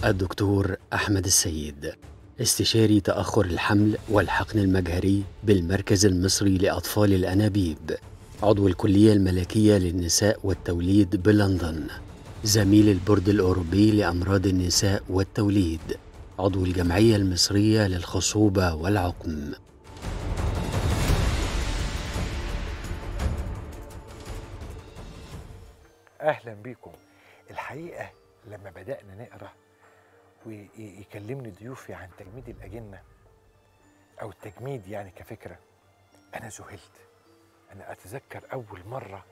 الدكتور أحمد السيد استشاري تأخر الحمل والحقن المجهري بالمركز المصري لأطفال الأنابيب عضو الكلية الملكية للنساء والتوليد بلندن زميل البورد الأوروبي لأمراض النساء والتوليد عضو الجمعية المصرية للخصوبة والعقم اهلا بيكم الحقيقه لما بدانا نقرا ويكلمني ضيوفي عن تجميد الاجنه او التجميد يعني كفكره انا ذهلت انا اتذكر اول مره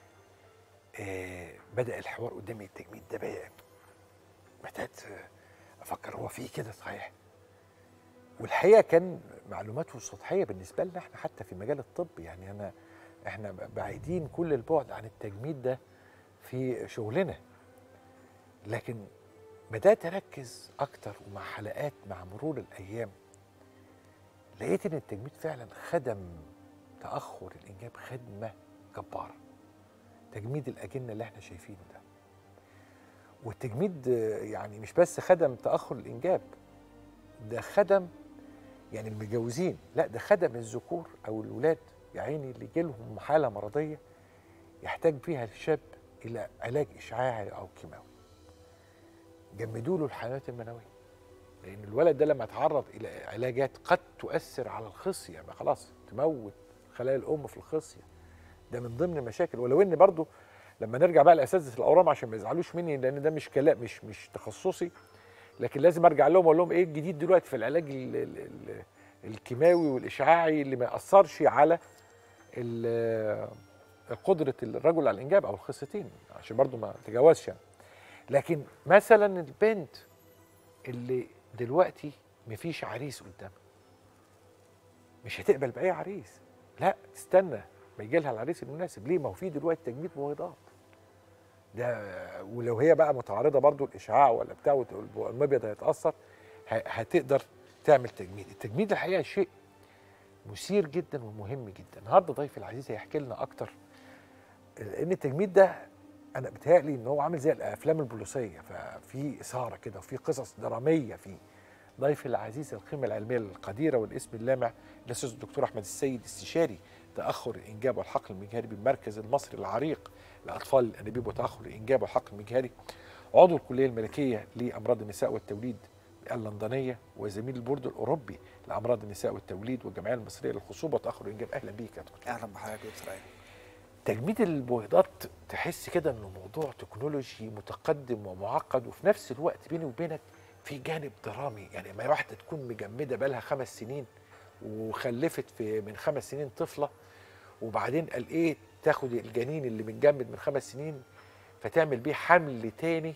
آه بدا الحوار قدامي التجميد ده بقى بدات افكر هو في كده صحيح والحقيقه كان معلوماته سطحيه بالنسبه لنا احنا حتى في مجال الطب يعني انا احنا بعيدين كل البعد عن التجميد ده في شغلنا لكن بدات اركز اكتر ومع حلقات مع مرور الايام لقيت ان التجميد فعلا خدم تاخر الانجاب خدمه جباره تجميد الاجنه اللي احنا شايفينه ده والتجميد يعني مش بس خدم تاخر الانجاب ده خدم يعني المتجوزين لا ده خدم الذكور او الولاد يا عيني اللي جيلهم حاله مرضيه يحتاج فيها الشاب الى علاج اشعاعي او كيماوي جمدوا له الحيوانات المنويه لان الولد ده لما يتعرض الى علاجات قد تؤثر على الخصيه ما خلاص تموت خلايا الام في الخصيه ده من ضمن المشاكل ولو ان برضو لما نرجع بقى لاساتذه الاورام عشان ما يزعلوش مني لان ده مش كلام مش مش تخصصي لكن لازم ارجع لهم واقول لهم ايه الجديد دلوقتي في العلاج ال ال ال الكيماوي والاشعاعي اللي ما ياثرش على قدره الرجل على الانجاب او الخصيتين عشان برضو ما تجاوزش يعني لكن مثلا البنت اللي دلوقتي مفيش عريس قدامها مش هتقبل باي عريس لا تستنى ما يجي لها العريس المناسب ليه ما هو في دلوقتي تجميد بويضات ده ولو هي بقى متعرضه برضو الاشعاع ولا بتاع المبيض هيتاثر هتقدر تعمل تجميد التجميد الحقيقه شيء مثير جدا ومهم جدا النهارده ضيفي العزيز هيحكي لنا اكتر ان التجميد ده انا بتهيألي ان هو عامل زي الافلام البوليسيه ففي اثاره كده وفي قصص دراميه فيه ضيفي العزيز القيمه العلميه القديره والاسم اللامع الاستاذ الدكتور احمد السيد استشاري تاخر الانجاب والحقل المجهري بالمركز المصري العريق لاطفال الانابيب وتاخر الانجاب والحقل المجهري عضو الكليه الملكيه لامراض النساء والتوليد اللندنيه وزميل البورد الاوروبي لامراض النساء والتوليد والجمعيه المصريه للخصوبه وتاخر الانجاب اهلا بيك يا دكتور اهلا بحضرتك يا دكتور تجميد البويضات تحس كده انه موضوع تكنولوجي متقدم ومعقد وفي نفس الوقت بيني وبينك في جانب درامي يعني ما واحده تكون مجمده بقالها خمس سنين وخلفت في من خمس سنين طفله وبعدين قال ايه تاخد الجنين اللي متجمد من خمس سنين فتعمل بيه حمل تاني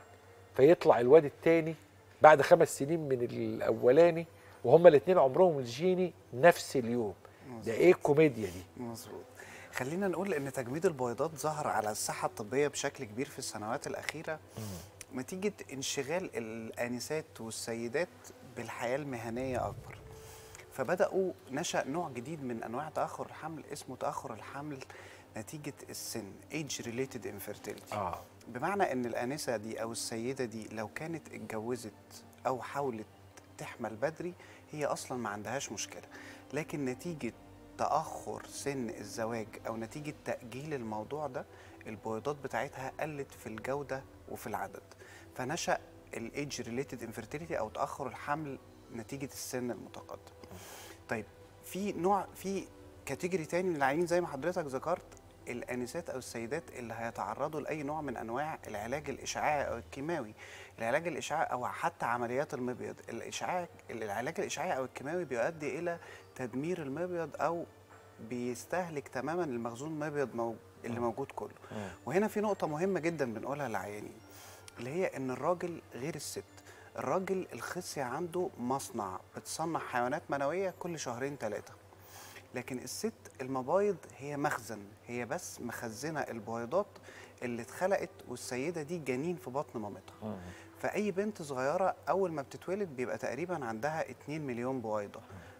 فيطلع الواد التاني بعد خمس سنين من الاولاني وهما الاثنين عمرهم الجيني نفس اليوم ده ايه الكوميديا دي مظبوط خلينا نقول ان تجميد البويضات ظهر على الساحه الطبيه بشكل كبير في السنوات الاخيره نتيجه انشغال الانسات والسيدات بالحياه المهنيه اكبر فبداوا نشا نوع جديد من انواع تاخر الحمل اسمه تاخر الحمل نتيجه السن age related infertility اه بمعنى ان الانسه دي او السيده دي لو كانت اتجوزت او حاولت تحمل بدري هي اصلا ما عندهاش مشكله لكن نتيجه تاخر سن الزواج او نتيجه تاجيل الموضوع ده البويضات بتاعتها قلت في الجوده وفي العدد فنشا الايدج ريليتد انفيرتيليتي او تاخر الحمل نتيجه السن المتقدم طيب في نوع في كاتيجوري تاني من العيانين زي ما حضرتك ذكرت الانسات او السيدات اللي هيتعرضوا لاي نوع من انواع العلاج الاشعاعي او الكيماوي العلاج الاشعاعي او حتى عمليات المبيض الاشعاع العلاج الاشعاعي او الكيماوي بيؤدي الى تدمير المبيض او بيستهلك تماما المخزون المبيض مو... اللي موجود كله وهنا في نقطه مهمه جدا بنقولها للعيانين اللي هي ان الراجل غير الست الراجل الخصيه عنده مصنع بتصنع حيوانات منويه كل شهرين ثلاثه لكن الست المبايض هي مخزن هي بس مخزنه البويضات اللي اتخلقت والسيده دي جنين في بطن مامتها فاي بنت صغيره اول ما بتتولد بيبقى تقريبا عندها 2 مليون بويضه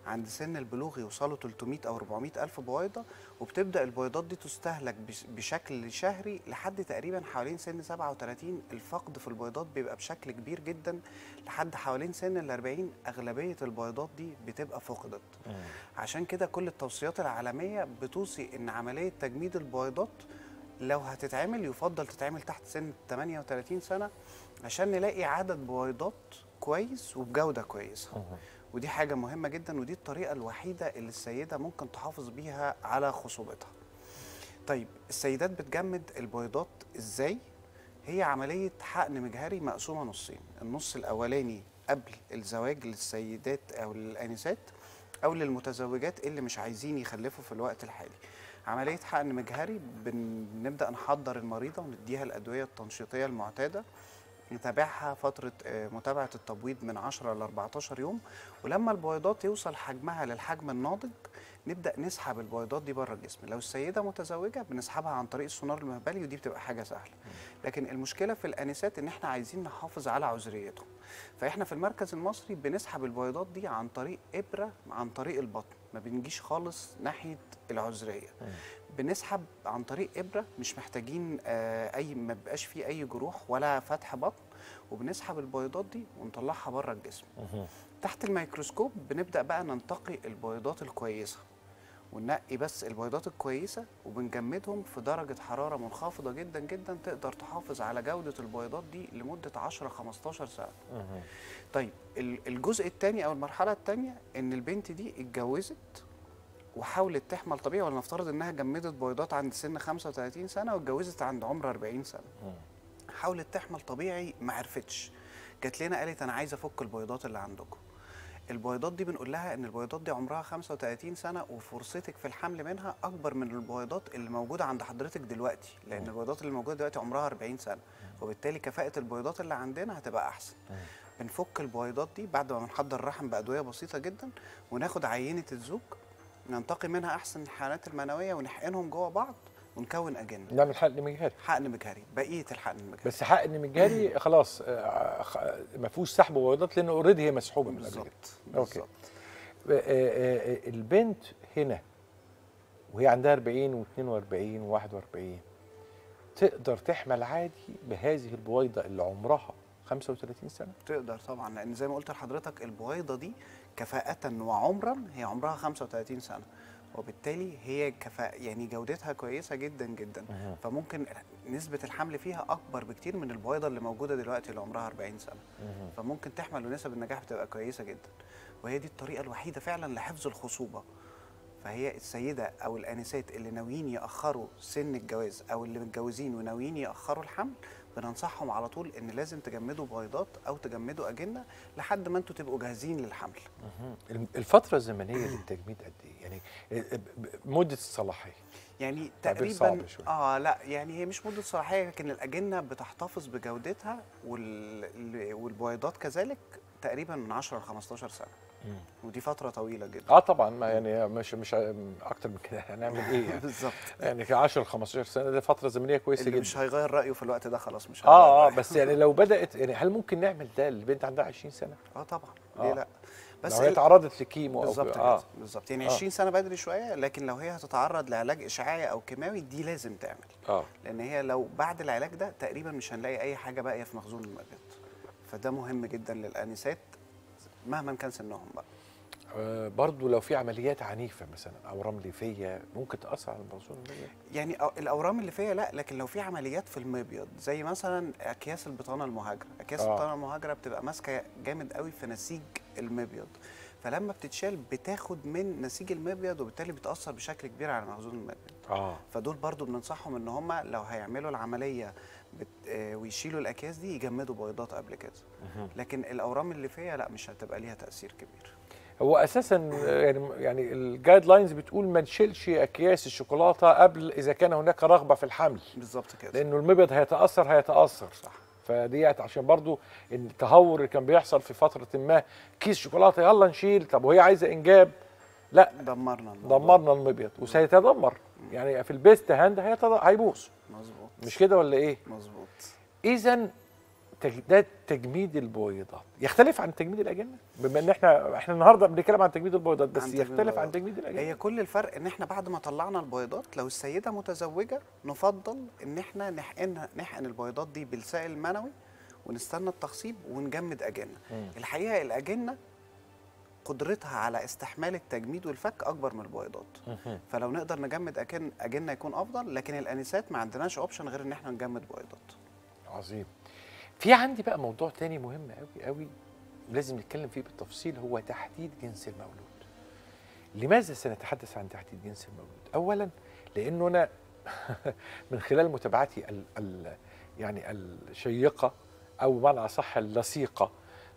عند سن البلوغ يوصلوا 300 او 400 الف بويضه وبتبدا البويضات دي تستهلك بش- بشكل شهري لحد تقريبا حوالين سن 37 الفقد في البيضات بيبقى بشكل كبير جدا لحد حوالين سن ال 40 اغلبيه البيضات دي بتبقى فقدت عشان كده كل التوصيات العالميه بتوصي ان عمليه تجميد البويضات لو هتتعمل يفضل تتعمل تحت سن 38 سنه عشان نلاقي عدد بويضات كويس وبجوده كويسه ودي حاجه مهمه جدا ودي الطريقه الوحيده اللي السيده ممكن تحافظ بيها على خصوبتها طيب السيدات بتجمد البويضات ازاي هي عمليه حقن مجهري مقسومه نصين النص الاولاني قبل الزواج للسيدات او للانسات او للمتزوجات اللي مش عايزين يخلفوا في الوقت الحالي عمليه حقن مجهري بن- بنبدا نحضر المريضه ونديها الادويه التنشيطيه المعتاده نتابعها فترة آه، متابعة التبويض من 10 ل 14 يوم ولما البويضات يوصل حجمها للحجم الناضج نبدأ نسحب البويضات دي بره الجسم لو السيدة متزوجة بنسحبها عن طريق السونار المهبلي ودي بتبقى حاجة سهلة لكن المشكلة في الآنسات إن إحنا عايزين نحافظ على عذريتهم فإحنا في المركز المصري بنسحب البويضات دي عن طريق إبرة عن طريق البطن ما بنجيش خالص ناحية العذرية بنسحب عن طريق ابره مش محتاجين آه، اي ما بيبقاش فيه اي جروح ولا فتح بطن وبنسحب البيضات دي ونطلعها بره الجسم تحت الميكروسكوب بنبدا بقى ننتقي البيضات الكويسه وننقي بس البيضات الكويسه وبنجمدهم في درجه حراره منخفضه جدا جدا تقدر تحافظ على جوده البيضات دي لمده 10 15 سنه طيب ال- الجزء الثاني او المرحله الثانيه ان البنت دي اتجوزت وحاولت تحمل طبيعي ولنفترض انها جمدت بيضات عند سن 35 سنه واتجوزت عند عمر 40 سنه حاولت تحمل طبيعي ما عرفتش جات لنا قالت انا عايزه افك البيضات اللي عندكم البيضات دي بنقول لها ان البيضات دي عمرها 35 سنه وفرصتك في الحمل منها اكبر من البيضات اللي موجوده عند حضرتك دلوقتي لان البيضات اللي موجوده دلوقتي عمرها 40 سنه وبالتالي كفاءه البيضات اللي عندنا هتبقى احسن بنفك البيضات دي بعد ما بنحضر الرحم بادويه بسيطه جدا وناخد عينه الزوج ننتقي منها احسن الحيوانات المنويه ونحقنهم جوه بعض ونكون اجنه نعمل حقن مجهري حقن مجهري بقيه الحقن المجهري بس حقن مجهري خلاص آه، خ- ما فيهوش سحب بيضات لان اوريدي هي مسحوبه من قبل كده بالظبط أوكي. بالظبط. آه، آه، آه، البنت هنا وهي عندها 40 و42 و41 تقدر تحمل عادي بهذه البويضه اللي عمرها 35 سنه تقدر طبعا لان زي ما قلت لحضرتك البويضه دي كفاءه وعمرا هي عمرها 35 سنه وبالتالي هي كفاءة يعني جودتها كويسه جدا جدا مهم. فممكن نسبه الحمل فيها اكبر بكتير من البويضه اللي موجوده دلوقتي اللي عمرها 40 سنه فممكن تحمل ونسب النجاح بتبقى كويسه جدا وهي دي الطريقه الوحيده فعلا لحفظ الخصوبه فهي السيده او الانسات اللي ناويين ياخروا سن الجواز او اللي متجوزين وناويين ياخروا الحمل بننصحهم على طول ان لازم تجمدوا بيضات او تجمدوا اجنه لحد ما انتوا تبقوا جاهزين للحمل الم- الفتره الزمنيه للتجميد قد ايه يعني آه، ب- ب- مده الصلاحيه يعني تعبير تقريبا صعب شوية. اه لا يعني هي مش مده صلاحيه لكن الاجنه بتحتفظ بجودتها وال... والبويضات كذلك تقريبا من 10 ل 15 سنه مم. ودي فتره طويله جدا اه طبعا ما يعني مش مش اكتر من كده هنعمل ايه يعني بالظبط يعني ك 10 15 سنه ده فتره زمنيه كويسه اللي جدا مش هيغير رايه في الوقت ده خلاص مش هيغير اه اه رأيه. بس يعني لو بدات يعني هل ممكن نعمل ده البنت عندها 20 سنه اه طبعا آه. ليه لا بس بس لو هي ال- تعرضت لكيمو او بالظبط اه كده بالظبط يعني آه. 20 سنه بدري شويه لكن لو هي هتتعرض لعلاج اشعاعي او كيماوي دي لازم تعمل اه لان هي لو بعد العلاج ده تقريبا مش هنلاقي اي حاجه باقيه في مخزون المبيض فده مهم جدا للانسات مهما كان سنهم بقى آه، برضو لو في عمليات عنيفه مثلا اورام ليفيه ممكن تاثر على الموضوع ده يعني أو- الاورام اللي فيها لا لكن لو في عمليات في المبيض زي مثلا اكياس البطانه المهاجره اكياس آه. البطانه المهاجره بتبقى ماسكه جامد قوي في نسيج المبيض فلما بتتشال بتاخد من نسيج المبيض وبالتالي بتاثر بشكل كبير على مخزون المبيض اه فدول برضو بننصحهم ان هم لو هيعملوا العمليه بت... آه، ويشيلوا الاكياس دي يجمدوا بيضات قبل كده لكن الاورام اللي فيها لا مش هتبقى ليها تاثير كبير هو اساسا آه، يعني يعني الجايد لاينز بتقول ما نشيلش اكياس الشوكولاته قبل اذا كان هناك رغبه في الحمل بالظبط كده لانه المبيض هيتاثر هيتاثر صح فديت عشان برضو التهور اللي كان بيحصل في فتره ما كيس شوكولاته يلا نشيل طب وهي عايزه انجاب لا دمرنا الموضوع. دمرنا المبيض وسيتدمر يعني في البيست هاند هيتد- هيبوظ مظبوط مش كده ولا ايه مظبوط اذا تج- ده تجميد البويضات يختلف عن تجميد الاجنه بما ان احنا احنا النهارده بنتكلم عن تجميد البويضات بس عن تجميد يختلف عن البويضات. تجميد الاجنه هي كل الفرق ان احنا بعد ما طلعنا البيضات لو السيده متزوجه نفضل ان احنا نحقن نحقن البيضات دي بالسائل المنوي ونستنى التخصيب ونجمد اجنه مم. الحقيقه الاجنه قدرتها على استحمال التجميد والفك اكبر من البيضات مهم. فلو نقدر نجمد أكن اجنه يكون افضل لكن الانسات ما عندناش اوبشن غير ان احنا نجمد بيضات عظيم في عندي بقى موضوع تاني مهم قوي قوي لازم نتكلم فيه بالتفصيل هو تحديد جنس المولود لماذا سنتحدث عن تحديد جنس المولود اولا لانه انا من خلال متابعتي ال ال يعني الشيقه او بمعنى اصح اللصيقه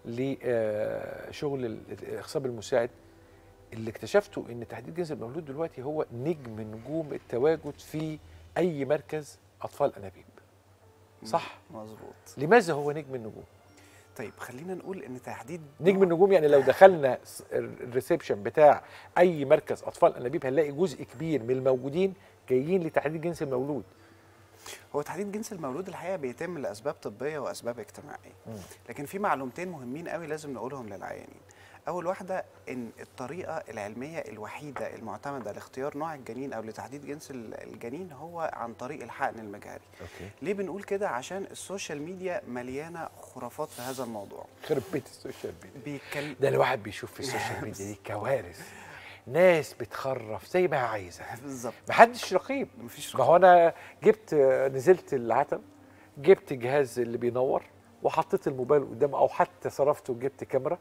لشغل الاخصاب المساعد اللي اكتشفته ان تحديد جنس المولود دلوقتي هو نجم نجوم التواجد في اي مركز اطفال انابيب صح مظبوط لماذا هو نجم النجوم طيب خلينا نقول ان تحديد نجم النجوم يعني لو دخلنا س- الريسبشن بتاع اي مركز اطفال انابيب هنلاقي جزء كبير من الموجودين جايين لتحديد جنس المولود هو تحديد جنس المولود الحقيقه بيتم لاسباب طبيه واسباب اجتماعيه مم. لكن في معلومتين مهمين قوي لازم نقولهم للعيانين اول واحده ان الطريقه العلميه الوحيده المعتمده لاختيار نوع الجنين او لتحديد جنس ال- الجنين هو عن طريق الحقن المجهري اوكي ليه بنقول كده عشان السوشيال ميديا مليانه خرافات في هذا الموضوع خرب بيت السوشيال ميديا بيتكلم ده الواحد بيشوف في السوشيال ميديا دي كوارث ناس بتخرف زي ما هي عايزه بالظبط محدش رقيب مفيش ما هو انا جبت نزلت العتب جبت جهاز اللي بينور وحطيت الموبايل قدامه او حتى صرفته وجبت كاميرا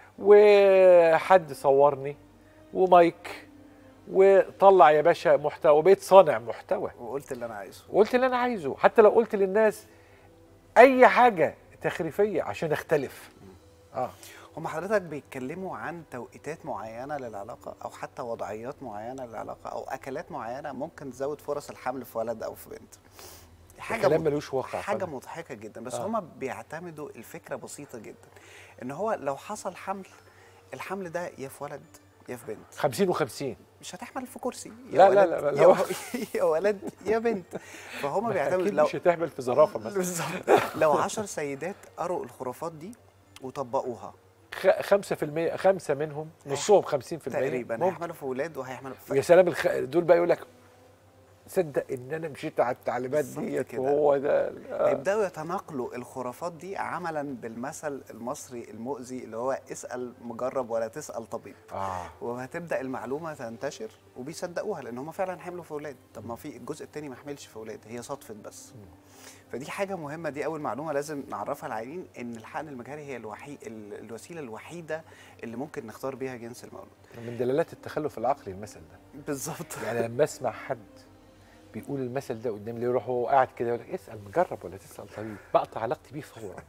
وحد صورني ومايك وطلع يا باشا محتوى بقيت صانع محتوى وقلت اللي انا عايزه وقلت اللي انا عايزه حتى لو قلت للناس اي حاجه تخريفيه عشان اختلف اه هم حضرتك بيتكلموا عن توقيتات معينه للعلاقه او حتى وضعيات معينه للعلاقه او اكلات معينه ممكن تزود فرص الحمل في ولد او في بنت حاجه كلام مض- ملوش واقع حاجه فعلا. مضحكه جدا بس آه. هما بيعتمدوا الفكره بسيطه جدا ان هو لو حصل حمل الحمل ده يا في ولد يا في بنت 50 و50 مش هتحمل في كرسي لا، لا، ولد لا، لا، يا, هو- يا ولد يا بنت فهم بيعتمدوا اكيد لو مش هتهبل في زرافه مثلا بالظبط لو 10 سيدات قروا الخرافات دي وطبقوها خ- خمسة في المية خمسة منهم نصهم خمسين في المية تقريبا ممكن. هيحملوا في ولاد وهيحملوا في ويا سلام الخ... دول بقى يقول لك صدق ان انا مشيت على التعليمات بالظبط ديت كده. وهو ده آه. هيبداوا يتناقلوا الخرافات دي عملا بالمثل المصري المؤذي اللي هو اسال مجرب ولا تسال طبيب اه وهتبدا المعلومه تنتشر وبيصدقوها لان هم فعلا حملوا في اولاد طب ما في الجزء الثاني ما حملش في اولاد هي صدفه بس فدي حاجه مهمه دي اول معلومه لازم نعرفها للعيانين ان الحقن المجهري هي الوحي... ال- الوسيله الوحيده اللي ممكن نختار بيها جنس المولود من دلالات التخلف العقلي المثل ده بالظبط يعني لما اسمع حد بيقول المثل ده قدامي يروح هو قاعد كده يقول لك اسال مجرب ولا تسال طبيب بقطع علاقتي بيه فورا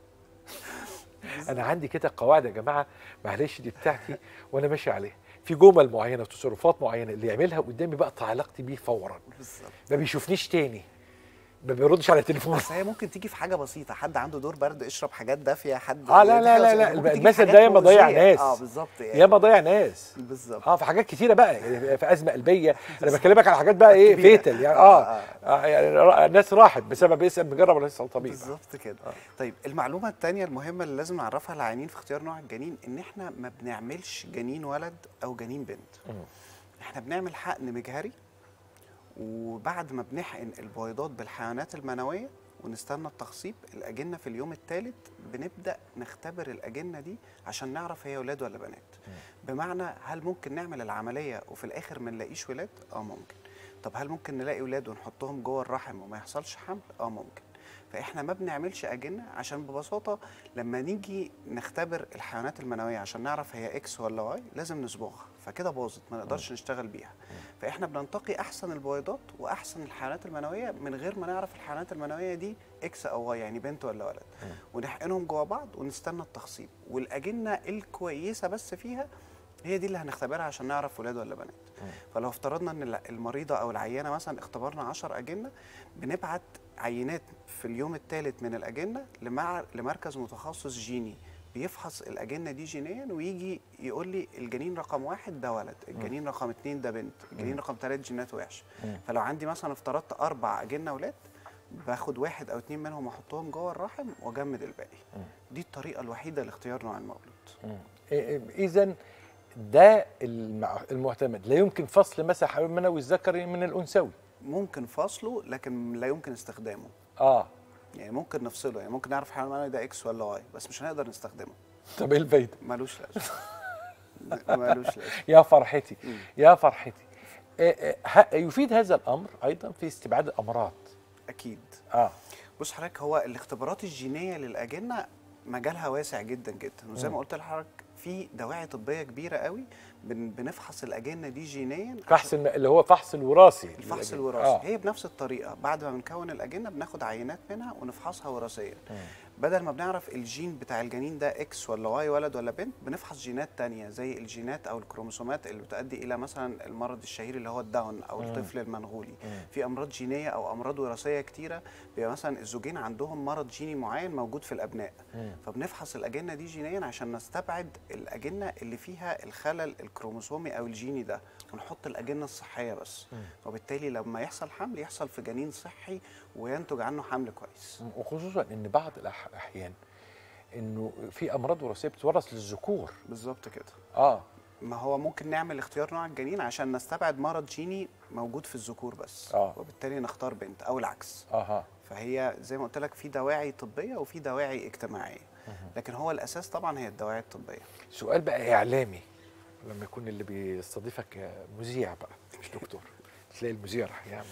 انا عندي كده قواعد يا جماعه معلش دي بتاعتي وانا ماشي عليها في جمل معينه وتصرفات معينه اللي يعملها قدامي بقطع علاقتي بيه فورا بالظبط ما بيشوفنيش تاني ما بيردش على التليفون بس هي ممكن تيجي في حاجه بسيطه حد عنده دور برد اشرب حاجات دافيه حد آه، لا، لا، لا، لا، ممكن تيجي المثل حاجات ده ياما ضيع مؤذية. ناس. اه بالظبط يعني ياما ضيع ناس بالظبط اه في حاجات كتيره بقى يعني في ازمه قلبيه انا بكلمك على حاجات بقى ايه كبيرة. فيتل يعني اه, آه يعني را- الناس راحت بسبب اسم مجرب ولا تسال طبيب بالظبط كده طيب المعلومه الثانيه المهمه اللي لازم نعرفها للعيانين في اختيار نوع الجنين ان احنا ما بنعملش جنين ولد او جنين بنت مم. احنا بنعمل حقن مجهري وبعد ما بنحقن البويضات بالحيوانات المنويه ونستنى التخصيب الاجنه في اليوم الثالث بنبدا نختبر الاجنه دي عشان نعرف هي ولاد ولا بنات بمعنى هل ممكن نعمل العمليه وفي الاخر ما نلاقيش ولاد اه ممكن طب هل ممكن نلاقي ولاد ونحطهم جوه الرحم وما يحصلش حمل اه ممكن فاحنا ما بنعملش اجنه عشان ببساطه لما نيجي نختبر الحيوانات المنويه عشان نعرف هي اكس ولا واي لازم نصبغها فكده باظت ما نقدرش نشتغل بيها فاحنا بننتقي احسن البويضات واحسن الحيوانات المنويه من غير ما نعرف الحيوانات المنويه دي اكس او واي يعني بنت ولا ولد ونحقنهم جوه بعض ونستنى التخصيب والاجنه الكويسه بس فيها هي دي اللي هنختبرها عشان نعرف ولاد ولا بنات فلو افترضنا ان ال- المريضه او العيانه مثلا اختبرنا 10 اجنه بنبعت عينات في اليوم الثالث من الاجنه لمع لمركز متخصص جيني بيفحص الاجنه دي جينيا ويجي يقول لي الجنين رقم واحد ده ولد الجنين رقم اتنين ده بنت الجنين رقم ثلاث جينات وحش مم. فلو عندي مثلا افترضت اربع اجنه ولاد باخد واحد او اتنين منهم احطهم جوه الرحم واجمد الباقي دي الطريقه الوحيده لاختيار نوع المولود اذا ده المع- المعتمد لا يمكن فصل مثلا حمام منوي الذكري من الانثوي ممكن فصله لكن لا يمكن استخدامه اه يعني ممكن نفصله يعني ممكن نعرف حمام المنوي ده اكس ولا واي بس مش هنقدر نستخدمه طب ايه الفايده ملوش لازمه ملوش لازمه يا فرحتي مم. يا فرحتي آه، آه، ه- يفيد هذا الامر ايضا في استبعاد الامراض اكيد اه بص حضرتك هو الاختبارات الجينيه للاجنه مجالها واسع جدا جدا وزي ما مم. قلت لحضرتك في دواعي طبيه كبيره قوي بن بنفحص الاجنه دي جينيا فحص الم... اللي هو فحص الوراثي الفحص للأجنة. الوراثي آه. هي بنفس الطريقه بعد ما بنكون الاجنه بناخد عينات منها ونفحصها وراثيا مم. بدل ما بنعرف الجين بتاع الجنين ده اكس ولا واي ولد ولا بنت بنفحص جينات تانية زي الجينات او الكروموسومات اللي بتؤدي الى مثلا المرض الشهير اللي هو الداون او مم. الطفل المنغولي مم. في امراض جينيه او امراض وراثيه كتيره بيبقى مثلا الزوجين عندهم مرض جيني معين موجود في الابناء مم. فبنفحص الاجنه دي جينيا عشان نستبعد الاجنه اللي فيها الخلل الكروموسومي او الجيني ده ونحط الاجنه الصحيه بس مم. وبالتالي لما يحصل حمل يحصل في جنين صحي وينتج عنه حمل كويس وخصوصا ان بعض الاحيان انه في امراض وراثيه بتورث للذكور بالظبط كده اه ما هو ممكن نعمل اختيار نوع الجنين عشان نستبعد مرض جيني موجود في الذكور بس آه. وبالتالي نختار بنت او العكس اها فهي زي ما قلت لك في دواعي طبيه وفي دواعي اجتماعيه لكن هو الاساس طبعا هي الدواعي الطبيه سؤال بقى اعلامي لما يكون اللي بيستضيفك مذيع بقى مش دكتور تلاقي المذيع راح يعمل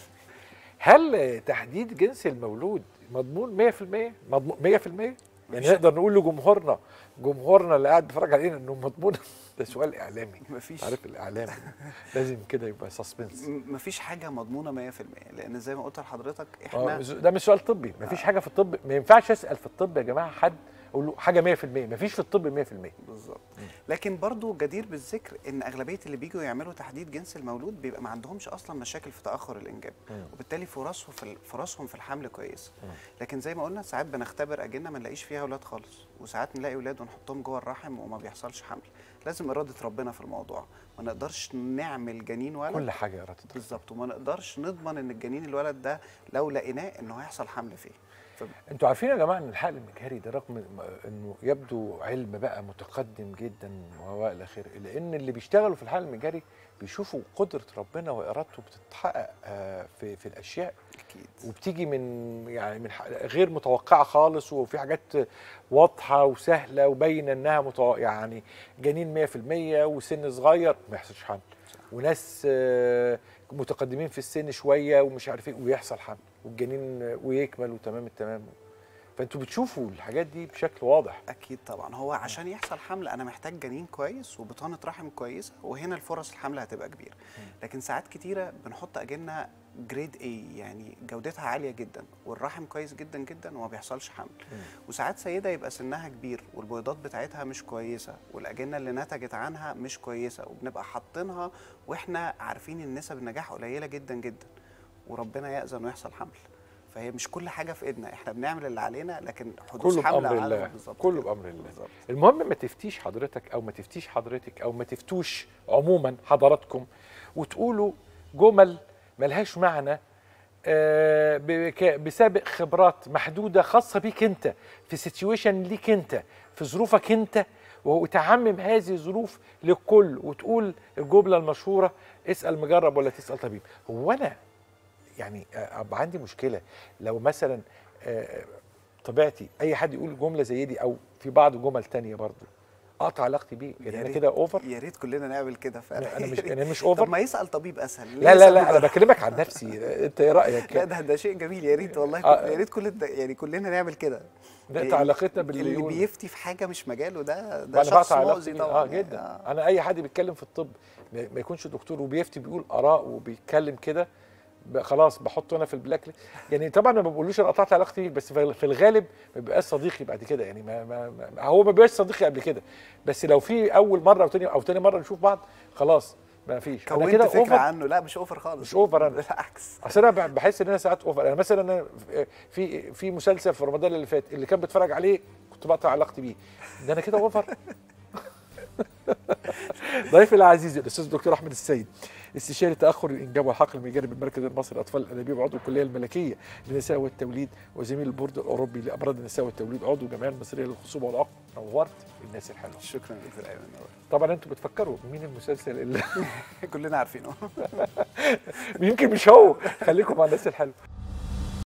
هل تحديد جنس المولود مضمون 100% مضمون 100% يعني مفيش- نقدر نقول لجمهورنا جمهورنا اللي قاعد بيتفرج علينا انه مضمون ده سؤال اعلامي مفيش عارف الاعلام لازم كده يبقى سسبنس م- مفيش حاجه مضمونه 100% لان زي ما قلت لحضرتك احنا ده مش سؤال طبي مفيش حاجه في الطب ما ينفعش اسال في الطب يا جماعه حد اقول له حاجه 100% مفيش في الطب 100% بالظبط لكن برضو جدير بالذكر ان اغلبيه اللي بيجوا يعملوا تحديد جنس المولود بيبقى ما عندهمش اصلا مشاكل في تاخر الانجاب مم. وبالتالي فرصهم في ال- فرصهم في الحمل كويسه مم. لكن زي ما قلنا ساعات بنختبر اجنه ما نلاقيش فيها اولاد خالص وساعات نلاقي اولاد ونحطهم جوه الرحم وما بيحصلش حمل لازم اراده ربنا في الموضوع ما نقدرش نعمل جنين ولد كل حاجه يا راتب بالظبط وما نقدرش نضمن ان الجنين الولد ده لو لقيناه انه هيحصل حمل فيه ف- انتوا عارفين يا جماعه ان الحقل المجهري ده رغم م- انه يبدو علم بقى متقدم جدا والى اخره الا ان اللي بيشتغلوا في الحقل المجهري بيشوفوا قدره ربنا وارادته بتتحقق آه، في في الاشياء اكيد وبتيجي من يعني من ح- غير متوقعه خالص وفي حاجات واضحه وسهله وباينه انها متو... يعني جنين 100% وسن صغير ما يحصلش حمل وناس آه، متقدمين في السن شويه ومش عارف ايه ويحصل حمل والجنين آه، ويكمل وتمام التمام فانتوا بتشوفوا الحاجات دي بشكل واضح اكيد طبعا هو عشان يحصل حمل انا محتاج جنين كويس وبطانه رحم كويسه وهنا الفرص الحمل هتبقى كبيره لكن ساعات كتيره بنحط اجنه جريد اي يعني جودتها عاليه جدا والرحم كويس جدا جدا وما بيحصلش حمل وساعات سيده يبقى سنها كبير والبيضات بتاعتها مش كويسه والاجنه اللي نتجت عنها مش كويسه وبنبقى حاطينها واحنا عارفين ان نسب النجاح قليله جدا جدا وربنا يأذن ويحصل حمل فهي مش كل حاجه في ايدنا احنا بنعمل اللي علينا لكن حدوث كله حمل بامر على- الله بالظبط كله كده. بامر الله بالظبط المهم ما تفتيش حضرتك او ما تفتيش حضرتك او ما تفتوش عموما حضراتكم وتقولوا جمل ملهاش معنى آه، بك- بسابق خبرات محدوده خاصه بيك انت في سيتويشن ليك انت في ظروفك انت وتعمم هذه الظروف للكل وتقول الجمله المشهوره اسال مجرب ولا تسال طبيب هو انا يعني آه، ابقى عندي مشكله لو مثلا آه، طبيعتي اي حد يقول جمله زي دي او في بعض جمل تانية برضو اقطع علاقتي بيه يعني يا انا ريت- كده اوفر يا ريت كلنا نعمل كده فعلا انا مش يا ريت. انا مش طب اوفر ما يسال طبيب اسهل ليه لا لا يسأل لا انا مجرب؟ بكلمك عن نفسي انت ايه رايك لا ده ده شيء جميل يا ريت والله آه. يا ريت كل يعني كلنا نعمل كده نقطع علاقتنا باللي اللي يقول بيفتي في حاجه مش مجاله ده ده انا شخص بقطع مؤذي علاقتي طبعا اه جدا آه. انا اي حد بيتكلم في الطب ما ما يكونش دكتور وبيفتي بيقول اراء وبيتكلم كده ب- خلاص بحطه انا في البلاك ليست. يعني طبعا انا ما بقولوش انا قطعت علاقتي بيه بس في في الغالب ما بيبقاش صديقي بعد كده يعني ما, ما, ما هو ما بيبقاش صديقي قبل كده بس لو في اول مره او تاني او تاني مره نشوف بعض خلاص ما فيش انا كونت كده فكره اوفر عنه لا مش اوفر خالص مش أوفر أنا. بالعكس اصل انا ب- بحس ان انا ساعات اوفر انا مثلا انا في في مسلسل في رمضان اللي فات اللي كان بيتفرج عليه كنت بقطع علاقتي بيه ده انا كده اوفر ضيفي العزيز الاستاذ الدكتور احمد السيد استشاري تاخر الانجاب والحقل المجاري بالمركز المصري لاطفال الانابيب عضو الكليه الملكيه للنساء والتوليد وزميل البورد الاوروبي لامراض النساء والتوليد عضو الجمعيه المصريه للخصوبه والعقم نورت الناس الحلوه شكرا دكتور ايمن طبعا انتوا بتفكروا مين المسلسل اللي كلنا عارفينه يمكن مش هو خليكم مع الناس الحلوه